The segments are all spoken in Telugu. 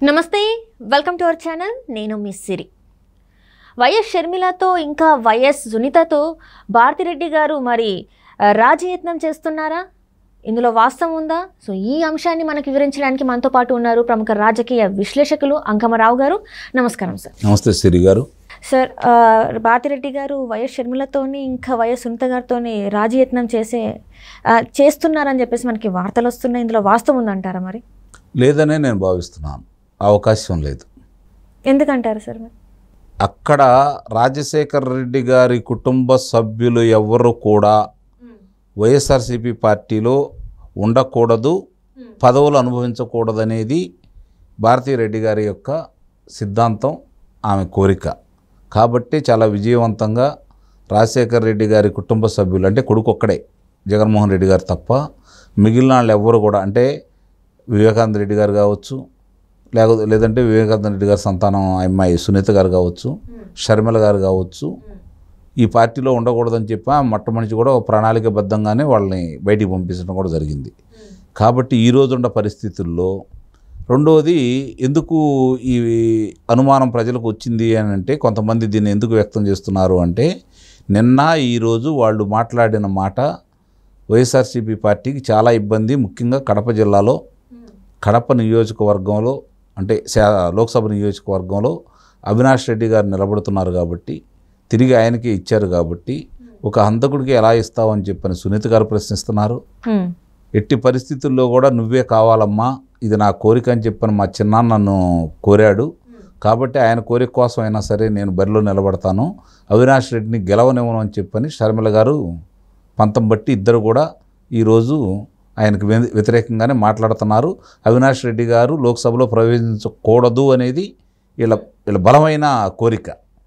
నమస్తే వెల్కమ్ టు అవర్ ఛానల్ నేను మిస్ సిరి వైఎస్ షర్మిలతో ఇంకా వైఎస్ సునీతతో భారతిరెడ్డి గారు మరి ఆ, రాజయత్నం చేస్తున్నారా ఇందులో వాస్తవం ఉందా సో ఈ అంశాన్ని మనకు వివరించడానికి మనతో పాటు ఉన్నారు ప్రముఖ రాజకీయ విశ్లేషకులు అంకమరావు గారు నమస్కారం సార్ నమస్తే సిరి గారు సార్ ఆ, భారతిరెడ్డి గారు వైఎస్ షర్మిలతోని ఇంకా వైఎస్ సునీత గారితోని రాజయత్నం చేసే ఆ, చేస్తున్నారని చెప్పేసి మనకి వార్తలు వస్తున్నాయి ఇందులో వాస్తవం ఉందంటారా మరి లేదనే నేను భావిస్తున్నాను అవకాశం లేదు ఎందుకంటారు సార్ మరి అక్కడ రాజశేఖర్ రెడ్డి గారి కుటుంబ సభ్యులు ఎవ్వరు కూడా వైఎస్ఆర్సీపీ పార్టీలో ఉండకూడదు పదవులు అనుభవించకూడదనేది భారతీరెడ్డి గారి యొక్క సిద్ధాంతం ఆమె కోరిక కాబట్టి చాలా విజయవంతంగా రాజశేఖర్ రెడ్డి గారి కుటుంబ సభ్యులు అంటే కొడుకు ఒక్కడే జగన్మోహన్ రెడ్డి గారు తప్ప మిగిలిన వాళ్ళు ఎవ్వరు కూడా అంటే వివేకానంద రెడ్డి గారు కావచ్చు లేకపోతే లేదంటే వివేకానంద రెడ్డి గారి సంతానం అమ్మాయి సునీత గారు కావచ్చు షర్మిల గారు కావచ్చు ఈ పార్టీలో ఉండకూడదని చెప్పి ఆ మొట్టమొదటి కూడా ఒక ప్రణాళికబద్ధంగానే వాళ్ళని బయటికి పంపించడం కూడా జరిగింది కాబట్టి ఈ రోజున్న పరిస్థితుల్లో రెండవది ఎందుకు ఈ అనుమానం ప్రజలకు వచ్చింది అని అంటే కొంతమంది దీన్ని ఎందుకు వ్యక్తం చేస్తున్నారు అంటే నిన్న ఈరోజు వాళ్ళు మాట్లాడిన మాట వైఎస్ఆర్సీపీ పార్టీకి చాలా ఇబ్బంది ముఖ్యంగా కడప జిల్లాలో కడప నియోజకవర్గంలో అంటే శా- లోక్సభ నియోజకవర్గంలో అవినాష్ రెడ్డి గారు నిలబడుతున్నారు కాబట్టి తిరిగి ఆయనకే ఇచ్చారు కాబట్టి ఒక హంతకుడికి ఎలా ఇస్తావని చెప్పని సునీత గారు ప్రశ్నిస్తున్నారు హ్మ్. ఎట్టి పరిస్థితుల్లో కూడా నువ్వే కావాలమ్మా ఇది నా కోరిక అని చెప్పని మా చిన్నాన్న నన్ను కోరాడు కాబట్టి ఆయన కోరిక కోసం అయినా సరే నేను బరిలో నిలబడతాను అవినాష్ రెడ్డిని గెలవనివ్వను అని చెప్పని షర్మిల గారు పంతం బట్టి ఇద్దరు కూడా ఈరోజు ఆయనకు వ్య- వ్యతిరేకంగానే మాట్లాడుతున్నారు అవినాష్ రెడ్డి గారు లోక్సభలో ప్రవేశించకూడదు అనేది వీళ్ళ వీళ్ళ బలమైన కోరిక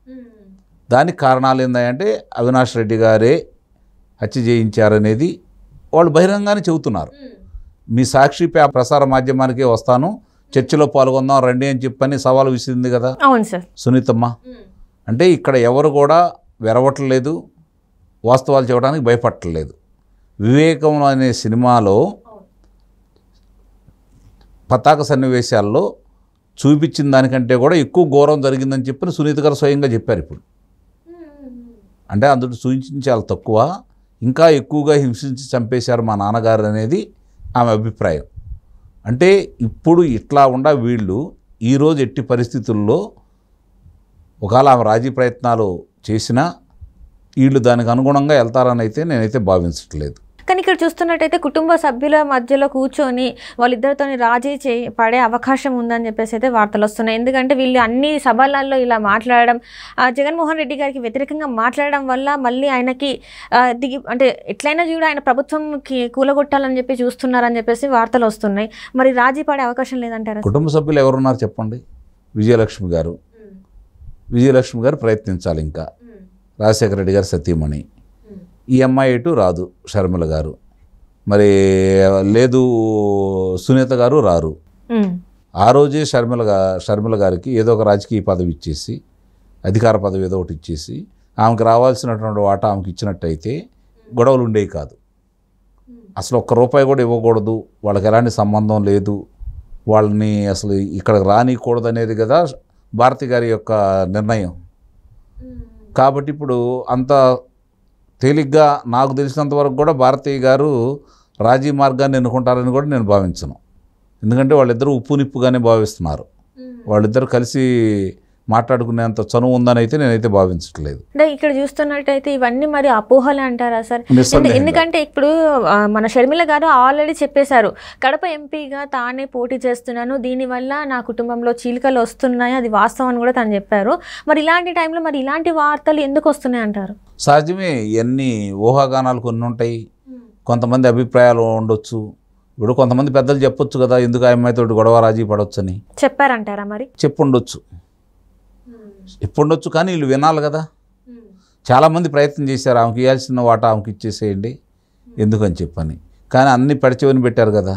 దానికి కారణాలు ఏంటంటే అవినాష్ రెడ్డి గారే హత్య చేయించారనేది వాళ్ళు బహిరంగానే చెబుతున్నారు మీ సాక్షి పే- ప్రసార మాధ్యమానికే వస్తాను చర్చలో పాల్గొందాం రండి అని చెప్పని సవాలు విసిరింది కదా అవును సార్ సునీతమ్మ అంటే ఇక్కడ ఎవరు కూడా వెరవట్లేదు వాస్తవాలు చెప్పడానికి భయపడట్లేదు వివేకం అనే సినిమాలో పతాక సన్నివేశాల్లో చూపించిన దానికంటే కూడా ఎక్కువ ఘోరం జరిగిందని చెప్పి సునీత గారు స్వయంగా చెప్పారు ఇప్పుడు అంటే అందులో సూచించి చాలా తక్కువ ఇంకా ఎక్కువగా హింసించి చంపేశారు మా నాన్నగారు అనేది ఆమె అభిప్రాయం అంటే ఇప్పుడు ఇట్లా ఉండ వీళ్ళు ఈరోజు ఎట్టి పరిస్థితుల్లో ఒకవేళ ఆమె రాజీ ప్రయత్నాలు చేసినా వీళ్ళు దానికి అనుగుణంగా వెళ్తారని అయితే నేనైతే భావించట్లేదు కానీ ఇక్కడ చూస్తున్నట్టయితే కుటుంబ సభ్యుల మధ్యలో కూర్చొని వాళ్ళిద్దరితో రాజీ చే పడే అవకాశం ఉందని చెప్పేసి అయితే వార్తలు వస్తున్నాయి ఎందుకంటే వీళ్ళు అన్ని సభలలో ఇలా మాట్లాడడం ఆ, జగన్మోహన్ రెడ్డి గారికి వ్యతిరేకంగా మాట్లాడడం వల్ల మళ్ళీ ఆయనకి ఆ, దిగి అంటే ఎట్లయినా చూడ ఆయన ప్రభుత్వంకి కూలగొట్టాలని చెప్పి చూస్తున్నారని చెప్పేసి వార్తలు వస్తున్నాయి మరి రాజీ పడే అవకాశం లేదంటారా కుటుంబ సభ్యులు ఎవరున్నారు చెప్పండి విజయలక్ష్మి గారు విజయలక్ష్మి గారు ప్రయత్నించాలి ఇంకా రాజశేఖర రెడ్డి గారు సతీమణి ఈ అమ్మాయి ఇటు రాదు షర్మిల గారు మరి లేదు సునీత గారు రారు ఉమ్, ఆ రోజే షర్మిల గా షర్మిల గారికి ఏదో ఒక రాజకీయ పదవి ఇచ్చేసి అధికార పదవి ఏదో ఒకటి ఇచ్చేసి ఆమెకు రావాల్సినటువంటి వాటా ఆమెకి ఇచ్చినట్టయితే గొడవలు ఉండేవి కాదు అసలు ఒక్క రూపాయి కూడా ఇవ్వకూడదు వాళ్ళకి ఎలాంటి సంబంధం లేదు వాళ్ళని అసలు ఇక్కడికి రానికూడదు అనేది కదా భారతి గారి యొక్క నిర్ణయం కాబట్టి ఇప్పుడు అంత తేలిగ్గా నాకు తెలిసినంత వరకు కూడా భారతీయ గారు రాజీ మార్గాన్ని ఎన్నుకుంటారని కూడా నేను భావించను ఎందుకంటే వాళ్ళిద్దరూ ఉప్పు నిప్పుగానే భావిస్తున్నారు వాళ్ళిద్దరు కలిసి మాట్లాడుకునేంత చనువు ఉందని అయితే నేనైతే భావించట్లేదు అంటే ఇక్కడ చూస్తున్నట్టయితే ఇవన్నీ మరి అపోహలే అంటారా సార్ ఎందు- నిస్సందేహంగా. ఎందుకంటే ఇప్పుడు ఆ, మన షర్మిల గారు ఆల్రెడీ చెప్పేశారు కడప ఎంపీగా తానే పోటీ చేస్తున్నాను దీనివల్ల నా కుటుంబంలో చీలికలు వస్తున్నాయి అది వాస్తవం అని కూడా తను చెప్పారు మరి ఇలాంటి టైంలో మరి ఇలాంటి వార్తలు ఎందుకు వస్తున్నాయి అంటారు సహజమే ఇవన్నీ ఊహాగానాలు కొన్ని ఉంటాయి కొంతమంది అభిప్రాయాలు ఉండొచ్చు ఇప్పుడు కొంతమంది పెద్దలు చెప్పొచ్చు కదా ఎందుకు ఆ అమ్మాయితో గొడవ రాజీ పడవచ్చు అని చెప్పారంటారా మరి చెప్పుండొచ్చు చెప్పుండొచ్చు కానీ వీళ్ళు వినాలి కదా చాలామంది ప్రయత్నం చేశారు ఆమెకి ఇవ్వాల్సిన వాటా ఆమెకి ఇచ్చేసేయండి ఎందుకని చెప్పని కానీ అన్ని పెడచెవిని పెట్టారు కదా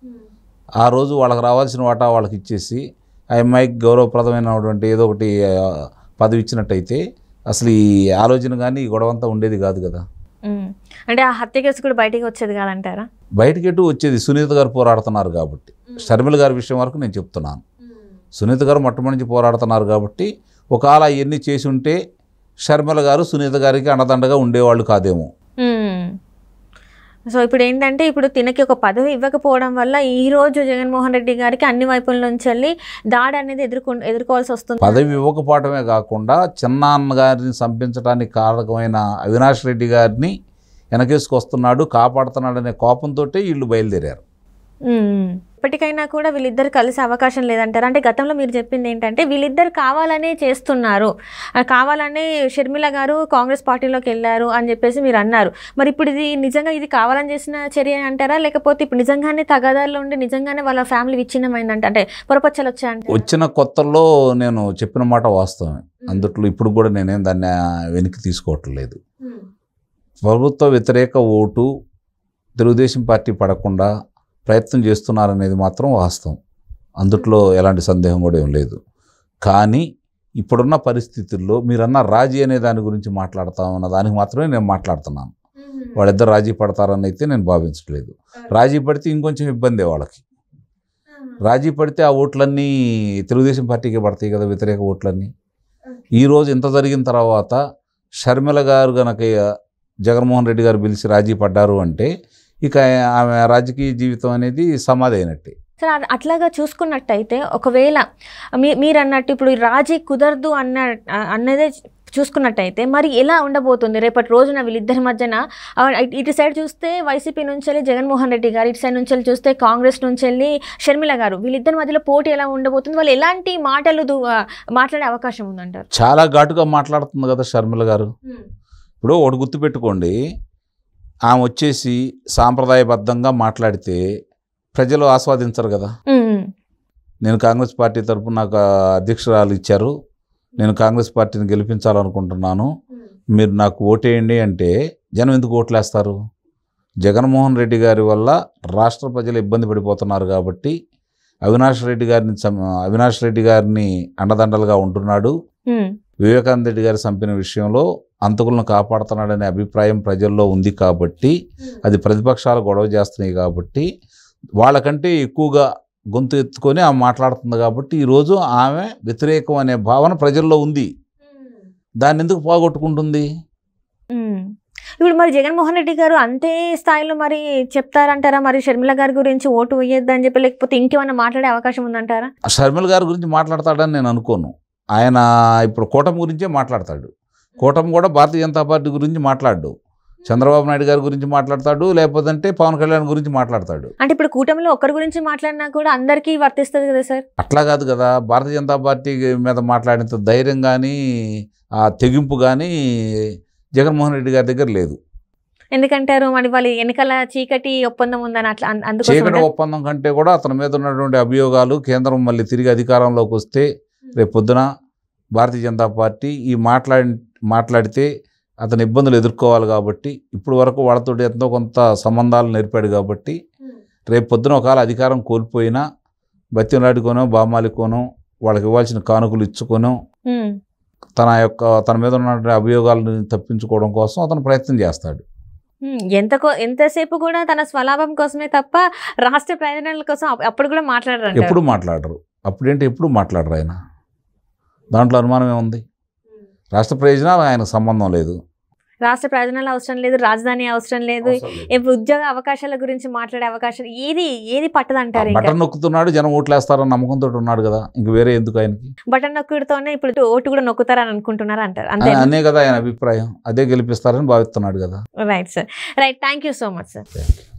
ఆ రోజు వాళ్ళకి రావాల్సిన వాటా వాళ్ళకి ఇచ్చేసి ఆ అమ్మాయికి గౌరవప్రదమైనటువంటి ఏదో ఒకటి ఆ, పదవి ఇచ్చినట్టయితే అసలు ఈ ఆలోచన కానీ ఈ గొడవంతా ఉండేది కాదు కదా ఉమ్. అంటే ఆ హత్య కేసు కూడా బయటికి వచ్చేది కాదంటారా బయటికి ఎటు వచ్చేది సునీత గారు పోరాడుతున్నారు కాబట్టి షర్మిల గారి విషయం వరకు నేను చెప్తున్నాను సునీత గారు మొట్టమొదటి నుంచి పోరాడుతున్నారు కాబట్టి ఒకవేళ అవన్నీ చేసి ఉంటే షర్మిల గారు సునీత గారికి అండదండగా ఉండేవాళ్ళు కాదేమో మ్మ్. సో ఇప్పుడు ఏంటంటే ఇప్పుడు తినకి ఒక పదవి ఇవ్వకపోవడం వల్ల ఈ రోజు జగన్మోహన్ రెడ్డి గారికి అన్ని వైపుల నుంచి వెళ్ళి దాడి అనేది ఎదుర్కొ ఎదుర్కోవాల్సి వస్తుంది పదవి ఇవ్వకపోవటమే కాకుండా చిన్నాన్న గారిని చంపించడానికి కారకమైన అవినాష్ రెడ్డి గారిని వెనకేసుకొస్తున్నాడు కాపాడుతున్నాడనే కోపంతో వీళ్ళు బయలుదేరారు మ్మ్. ఇప్పటికైనా కూడా వీళ్ళిద్దరు కలిసే అవకాశం లేదంటారు అంటే గతంలో మీరు చెప్పింది ఏంటంటే వీళ్ళిద్దరు కావాలనే చేస్తున్నారు ఆ, కావాలనే షర్మిల గారు కాంగ్రెస్ పార్టీలోకి వెళ్ళారు అని చెప్పేసి మీరు అన్నారు మరి ఇప్పుడు ఇది నిజంగా ఇది కావాలని చేసిన చర్య అంటారా లేకపోతే ఇప్పుడు నిజంగానే తగాదాల్లో ఉండి నిజంగానే వాళ్ళ ఫ్యామిలీ విచ్ఛిన్నమైందంట అంటే పొరపచ్చలు వచ్చాయంటే వచ్చిన కొత్తల్లో నేను చెప్పిన మాట వాస్తవమే అందుట్లో ఇప్పుడు కూడా నేనేం దాన్ని వెనక్కి తీసుకోవట్లేదు ప్రభుత్వ వ్యతిరేక ఓటు తెలుగుదేశం పార్టీ పడకుండా ప్రయత్నం చేస్తున్నారనేది మాత్రం వాస్తవం అందుట్లో ఎలాంటి సందేహం కూడా ఏం లేదు కానీ ఇప్పుడున్న పరిస్థితుల్లో మీరన్న రాజీ అనే దాని గురించి మాట్లాడతామన్న దానికి మాత్రమే నేను మాట్లాడుతున్నాను వాళ్ళిద్దరు రాజీ పడతారని అయితే నేను భావించట్లేదు రాజీ పడితే ఇంకొంచెం ఇబ్బందే వాళ్ళకి రాజీ పడితే ఆ ఓట్లన్నీ తెలుగుదేశం పార్టీకే పడతాయి కదా వ్యతిరేక ఓట్లన్నీ ఈరోజు ఇంత జరిగిన తర్వాత షర్మిల గారు గనక జగన్మోహన్ రెడ్డి గారు పిలిచి రాజీ పడ్డారు అంటే ఇక ఆమె రాజకీయ జీవితం అనేది సమాధి అయినట్టే సరే అ- అట్లాగా చూసుకున్నట్టయితే ఒకవేళ మీ మీరు అన్నట్టు ఇప్పుడు ఈ రాజీ కుదరదు అన్న అ- అన్నదే చూసుకున్నట్టయితే మరి ఎలా ఉండబోతుంది రేపటి రోజున వీళ్ళిద్దరి మధ్యన ఆ, ఇటు- ఇటు సైడ్ చూస్తే వైసీపీ నుంచి వెళ్ళి జగన్మోహన్ రెడ్డి గారు ఇటు సైడ్ నుంచి వెళ్ళి చూస్తే కాంగ్రెస్ నుంచి వెళ్ళి షర్మిల గారు వీళ్ళిద్దరి మధ్యలో పోటీ ఎలా ఉండబోతుంది వాళ్ళు ఎలాంటి మాటలు దు- ఆ, మాట్లాడే అవకాశం ఉందంటారు చాలా ఘాటుగా మాట్లాడుతుంది కదా షర్మిల గారు ఇప్పుడు ఒకటి గుర్తుపెట్టుకోండి ఆమె వచ్చేసి సాంప్రదాయబద్ధంగా మాట్లాడితే ప్రజలు ఆస్వాదించరు కదా ఉమ్, నేను కాంగ్రెస్ పార్టీ తరపున నాకు అధ్యక్షురాలు ఇచ్చారు నేను కాంగ్రెస్ పార్టీని గెలిపించాలనుకుంటున్నాను మీరు నాకు ఓటేయండి అంటే జనం ఎందుకు ఓట్లేస్తారు జగన్మోహన్ రెడ్డి గారి వల్ల రాష్ట్ర ప్రజలు ఇబ్బంది పడిపోతున్నారు కాబట్టి అవినాష్ రెడ్డి గారిని చం- అవినాష్ రెడ్డి గారిని అండదండలుగా ఉంటున్నాడు ఉమ్, వివేకానంద రెడ్డి గారి చంపిన విషయంలో అంతకులను కాపాడుతున్నాడనే అభిప్రాయం ప్రజల్లో ఉంది కాబట్టి అది ప్రతిపక్షాలు గొడవ చేస్తున్నాయి కాబట్టి వాళ్ళకంటే ఎక్కువగా గొంతు ఎత్తుకొని ఆమె మాట్లాడుతుంది కాబట్టి ఈరోజు ఆమె వ్యతిరేకం అనే భావన ప్రజల్లో ఉంది దాన్ని ఎందుకు పోగొట్టుకుంటుంది ఉమ్. ఇప్పుడు మరి జగన్మోహన్ రెడ్డి గారు అంతే స్థాయిలో మరి చెప్తారంటారా మరి షర్మిల గారి గురించి ఓటు వేయొద్దని చెప్పి లేకపోతే ఇంకేమైనా మాట్లాడే అవకాశం ఉందంటారా ఆ షర్మిల గారి గురించి మాట్లాడతాడని నేను అనుకోను ఆయన ఇప్పుడు కూటమి గురించే మాట్లాడతాడు కూటమి కూడా భారతీయ జనతా పార్టీ గురించి మాట్లాడు చంద్రబాబు నాయుడు గారి గురించి మాట్లాడతాడు లేకపోతే పవన్ కళ్యాణ్ గురించి మాట్లాడతాడు అంటే ఇప్పుడు కూటమిలో ఒకరి గురించి మాట్లాడినా కూడా అందరికీ వర్తిస్తుంది కదా సార్ అట్లా కాదు కదా భారతీయ జనతా పార్టీ మీద మాట్లాడినంత ధైర్యం కానీ ఆ తెగింపు కానీ జగన్మోహన్ రెడ్డి గారి దగ్గర లేదు ఎందుకంటారు మరి వాళ్ళ ఎన్నికల చీకటి ఒప్పందం ఉందని అట్లా అన్- చీకటి అందుకోసం ఒప్పందం కంటే కూడా అతని మీద ఉన్నటువంటి అభియోగాలు కేంద్రం మళ్ళీ తిరిగి అధికారంలోకి వస్తే రేపు పొద్దున భారతీయ జనతా పార్టీ ఈ మాట్లాడి మాట్లాడితే అతని ఇబ్బందులు ఎదుర్కోవాలి కాబట్టి ఇప్పుడు వరకు వాళ్ళతో ఎంతో కొంత సంబంధాలు నేర్పాడు కాబట్టి రేపు పొద్దున ఒకవేళ అధికారం కోల్పోయినా బత్యంలాడుకోనో బామాలికోనో వాళ్ళకి ఇవ్వాల్సిన కానుకలు ఇచ్చుకోనో ఉమ్, తన యొక్క తన మీద ఉన్నటువంటి అభియోగాలను తప్పించుకోవడం కోసం అతను ప్రయత్నం చేస్తాడు ఉమ్, ఎంత కో- ఎంతసేపు కూడా తన స్వలాభం కోసమే తప్ప రాష్ట్ర ప్రయోజనాల కోసం అప్- అప్పుడు కూడా మాట్లాడరు ఎప్పుడు మాట్లాడరు అప్పుడేంటి ఎప్పుడు మాట్లాడరు ఆయన దాంట్లో అనుమానం ఏముంది రాష్ట్ర ప్రయోజనాలు ఆయనకు సంబంధం లేదు రాష్ట్ర ప్రయోజనాలు అవసరం లేదు రాజధాని అవసరం లేదు ఇప్పుడు ఉద్యోగ అవకాశాల గురించి మాట్లాడే అవకాశాలు ఏది ఏది పట్టదంటారు ఇంకా బటన్ నొక్కుతున్నాడు జనం ఓట్లేస్తారని నమ్మకంతో ఉన్నాడు కదా ఇంక వేరే ఎందుకు ఆయనకి బటన్ నొక్కుడుతోనే ఇప్పుడు ఓటు కూడా నొక్కుతారని అనుకుంటున్నారు అంటారు అంతే ఆ- అనే కదా ఆయన అభిప్రాయం అదే గెలిపిస్తారని భావిస్తున్నాడు కదా right sir right thank you so much sir Thank you.